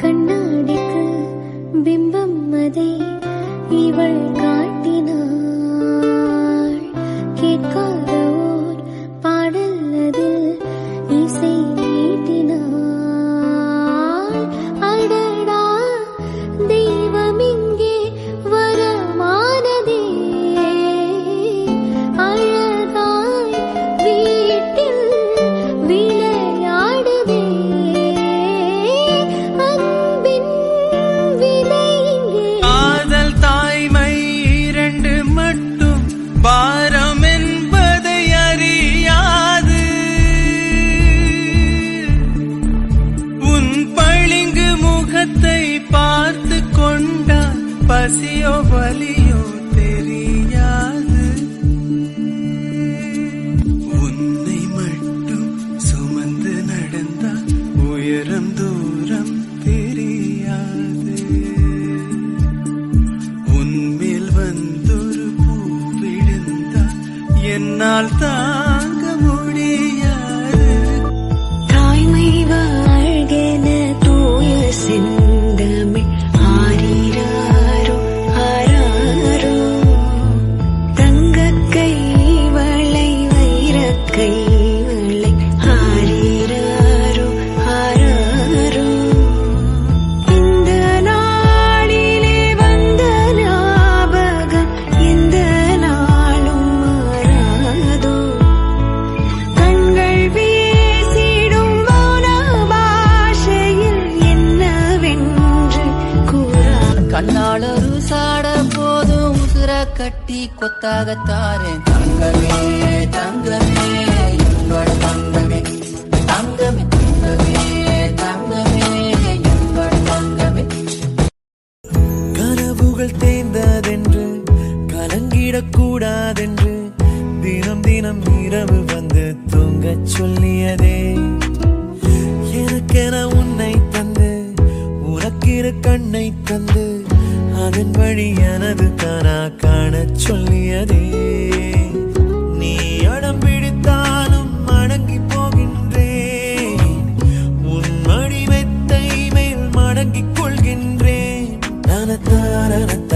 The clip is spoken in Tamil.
கண்ணாடிக்கு பிம்பம் அதை இவள் காட்டினாள் கேட்காத ஓர் பாடல் அதில் இசை நீட்டினாள் அடடா தெய்வம் இங்கே வரமானதே அழகாய் வீட்டில் விளையாடுவே அன்பின் விலை இங்கே காதல் தாய்மை இரண்டு மட்டும் பாரம் என்பதை அறியாது உன் பளிங்கு முகத்தை பார்த்து கொண்டால் பசியோ வலியோ தெரியாது உன்னை மட்டும் சுமந்து நடந்தால் உயரம் தூரம் தெரியாது உன்மேல் வந்தொரு பூ விழுந்தால் என்னால் தாங்க முடியாது தாய்மை வாழ்கென தூய செந்தமிழ் ஆரிராரோ ஆராரோ தங்கக் கை வளை வைரக் கை வளை ஆரிராரோ ஆராரோ இந்த நாளிலே வந்த ஞாபகம் எந்த நாளும் மாறாதோ கண்கள் வீசிடும் மௌன பாஷையில் என்னவென்று கூறா கண்ணால் ஒரு சாட போதும் உசுர கட்டி கொத்தாகத்தாரேன் தங்கமே தங்கமே என்பட தங்கமே தங்கமே தங்கமே தங்கமே என்பட தங்கமே கனவுகள் தேய்ந்ததென்று கலங்கிடக் கூடாதென்று தினம் தினம் இரவு வந்து தூங்கச் சொல்லியதே எனக்கென உன்னை தந்து உனக்கிரு கண்ணை தந்து அதன் வழி எனது கனா காணச் சொல்லியதே நீ அடம் பிடித்தாலும் அடங்கி போகின்றேன் உன் மடி மெத்தை மேல் மடங்கிக் கொள்கின்றேன் நனத்தார